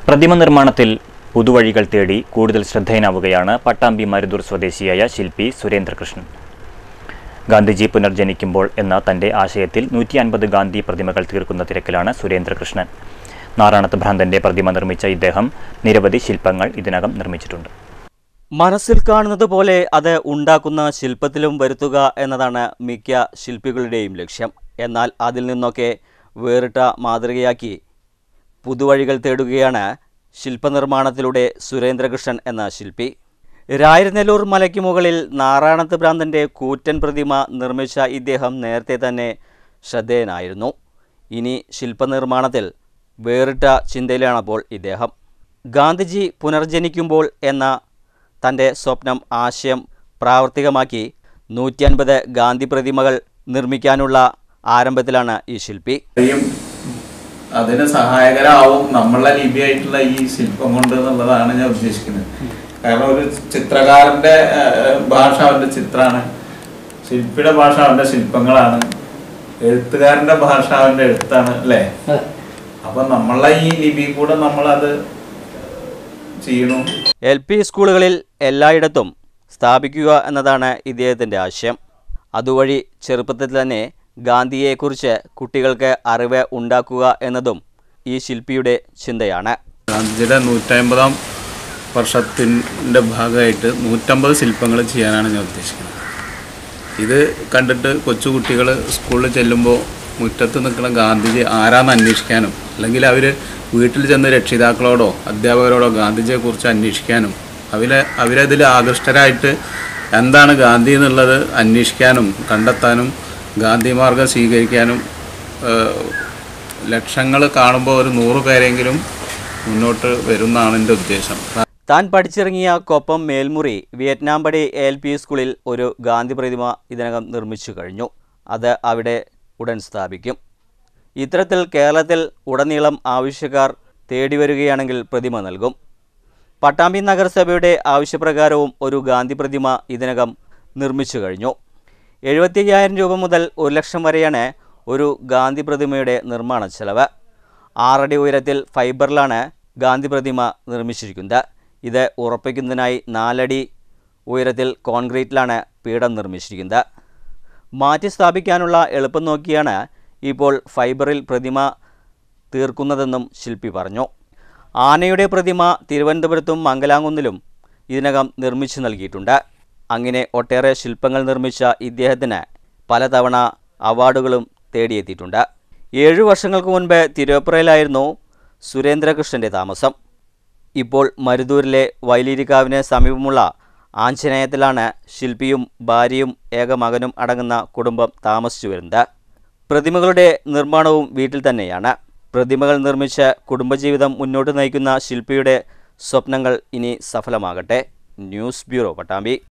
പ്രതിമ നിർമ്മാണത്തിൽ പുതുവഴികൾ തേടി കൂടുതൽ ശ്രദ്ധേയനാവുകയാണ് പട്ടാമ്പി മരുതൂർ സ്വദേശിയായ ശില്പി സുരേന്ദ്രകൃഷ്ണൻ ഗാന്ധിജി പുനർജനിക്കുമ്പോൾ എന്ന തന്റെ ആശയത്തിൽ നൂറ്റി അൻപത് ഗാന്ധി പ്രതിമകൾ തീർക്കുന്ന തിരക്കിലാണ് സുരേന്ദ്രകൃഷ്ണൻ നാറാണത്ത് ഭ്രാന്തന്റെ പ്രതിമ നിർമ്മിച്ച ഇദ്ദേഹം നിരവധി ശില്പങ്ങൾ ഇതിനകം നിർമ്മിച്ചിട്ടുണ്ട് മനസ്സിൽ കാണുന്നത് പോലെ അത് ഉണ്ടാക്കുന്ന ശില്പത്തിലും വരുത്തുക എന്നതാണ് മിക്ക ശില്പികളുടെയും ലക്ഷ്യം എന്നാൽ അതിൽ നിന്നൊക്കെ വേറിട്ട മാതൃകയാക്കി പുതുവഴികൾ തേടുകയാണ് ശില്പനിർമ്മാണത്തിലൂടെ സുരേന്ദ്രകൃഷ്ണൻ എന്ന ശില്പി രായരനെല്ലൂർ മലയ്ക്ക് മുകളിൽ നാറാണത്ത് ഭ്രാന്തൻ്റെ കൂറ്റൻ പ്രതിമ നിർമ്മിച്ച ഇദ്ദേഹം നേരത്തെ തന്നെ ശ്രദ്ധേയനായിരുന്നു ഇനി ശില്പനിർമ്മാണത്തിൽ വേറിട്ട ചിന്തയിലാണപ്പോൾ ഇദ്ദേഹം ഗാന്ധിജി പുനർജനിക്കുമ്പോൾ എന്ന തൻ്റെ സ്വപ്നം ആശയം പ്രാവർത്തികമാക്കി നൂറ്റി അൻപത് ഗാന്ധി പ്രതിമകൾ നിർമ്മിക്കാനുള്ള ആരംഭത്തിലാണ് ഈ ശില്പി കഴിയും അതിന് സഹായകരാവും നമ്മളെ ലിപിയായിട്ടുള്ള ഈ ശില്പം കൊണ്ട് എന്നുള്ളതാണ് ഞാൻ ഉദ്ദേശിക്കുന്നത് കാരണം ഒരു ചിത്രകാരന്റെ ഏഹ്, ഭാഷ അവന്റെ ചിത്രമാണ് ശില്പിയുടെ ഭാഷ അവന്റെ ശില്പങ്ങളാണ് എഴുത്തുകാരന്റെ ഭാഷ അവന്റെ എഴുത്താണ് അല്ലേ അപ്പൊ നമ്മളെ ഈ ലിപി കൂടെ നമ്മളത് ചെയ്യണു എൽ പി സ്കൂളുകളിൽ എല്ലായിടത്തും സ്ഥാപിക്കുക എന്നതാണ് ഇദ്ദേഹത്തിൻ്റെ ആശയം അതുവഴി ചെറുപ്പത്തിൽ തന്നെ ഗാന്ധിയെക്കുറിച്ച് കുട്ടികൾക്ക് അറിവ് ഉണ്ടാക്കുക എന്നതും ഈ ശില്പിയുടെ ചിന്തയാണ് ഗാന്ധിജിയുടെ നൂറ്റമ്പതാം വർഷത്തിൻ്റെ ഭാഗമായിട്ട് നൂറ്റമ്പത് ശില്പങ്ങൾ ചെയ്യാനാണ് ഞാൻ ഉദ്ദേശിക്കുന്നത് ഇത് കണ്ടിട്ട് കൊച്ചുകുട്ടികൾ സ്കൂളിൽ ചെല്ലുമ്പോൾ മുറ്റത്ത് നിൽക്കുന്ന ഗാന്ധിജി ആരാന്ന് അന്വേഷിക്കാനും അല്ലെങ്കിൽ അവർ വീട്ടിൽ ചെന്ന് രക്ഷിതാക്കളോടോ അധ്യാപകരോടോ ഗാന്ധിജിയെക്കുറിച്ച് അന്വേഷിക്കാനും അവരെ അവരതിൽ ആകൃഷ്ടരായിട്ട് എന്താണ് ഗാന്ധി എന്നുള്ളത് അന്വേഷിക്കാനും കണ്ടെത്താനും ഗാന്ധി മാർഗം സ്വീകരിക്കാനും ലക്ഷങ്ങൾ കാണുമ്പോൾ ഒരു നൂറ് പേരെങ്കിലും മുന്നോട്ട് വരുന്നതാണ് എൻ്റെ ഉദ്ദേശം താൻ പഠിച്ചിറങ്ങിയ കൊപ്പം Melmuri Vietnam Padi L P സ്കൂളിൽ ഒരു ഗാന്ധി പ്രതിമ ഇതിനകം നിർമ്മിച്ചു കഴിഞ്ഞു അത് അവിടെ ഉടൻ സ്ഥാപിക്കും ഇത്തരത്തിൽ കേരളത്തിൽ ഉടനീളം ആവശ്യക്കാർ തേടി വരികയാണെങ്കിൽ പ്രതിമ നൽകും പട്ടാമ്പി നഗരസഭയുടെ ആവശ്യപ്രകാരവും ഒരു ഗാന്ധി പ്രതിമ ഇതിനകം നിർമ്മിച്ചു കഴിഞ്ഞു എഴുപത്തി അയ്യായിരം രൂപ മുതൽ ഒരു ലക്ഷം വരെയാണ് ഒരു ഗാന്ധി പ്രതിമയുടെ നിർമ്മാണ ചെലവ് ആറടി ഉയരത്തിൽ ഫൈബറിലാണ് ഗാന്ധി പ്രതിമ നിർമ്മിച്ചിരിക്കുന്നത് ഇത് ഉറപ്പിക്കുന്നതിനായി നാലടി ഉയരത്തിൽ കോൺക്രീറ്റിലാണ് പീഠം നിർമ്മിച്ചിരിക്കുന്നത് മാറ്റി സ്ഥാപിക്കാനുള്ള എളുപ്പം നോക്കിയാണ് ഇപ്പോൾ ഫൈബറിൽ പ്രതിമ തീർക്കുന്നതെന്നും ശില്പി പറഞ്ഞു ആനയുടെ പ്രതിമ തിരുവനന്തപുരത്തും മംഗലാംകുന്നിലും ഇതിനകം നിർമ്മിച്ചു നൽകിയിട്ടുണ്ട് അങ്ങനെ ഒട്ടേറെ ശില്പങ്ങൾ നിർമ്മിച്ച ഇദ്ദേഹത്തിന് പലതവണ അവാർഡുകളും തേടിയെത്തിയിട്ടുണ്ട് ഏഴു വർഷങ്ങൾക്ക് മുൻപ് തിരുവപ്പുറയിലായിരുന്നു സുരേന്ദ്രകൃഷ്ണൻ്റെ താമസം ഇപ്പോൾ മരുതൂരിലെ വൈലിരിക്കാവിന് സമീപമുള്ള ആഞ്ജനേയത്തിലാണ് ശില്പിയും ഭാര്യയും ഏക മകനും അടങ്ങുന്ന കുടുംബം താമസിച്ചു വരുന്നത് പ്രതിമകളുടെ നിർമ്മാണവും വീട്ടിൽ തന്നെയാണ് പ്രതിമകൾ നിർമ്മിച്ച് കുടുംബജീവിതം മുന്നോട്ട് നയിക്കുന്ന ശില്പിയുടെ സ്വപ്നങ്ങൾ ഇനി സഫലമാകട്ടെ ന്യൂസ് ബ്യൂറോ പട്ടാമ്പി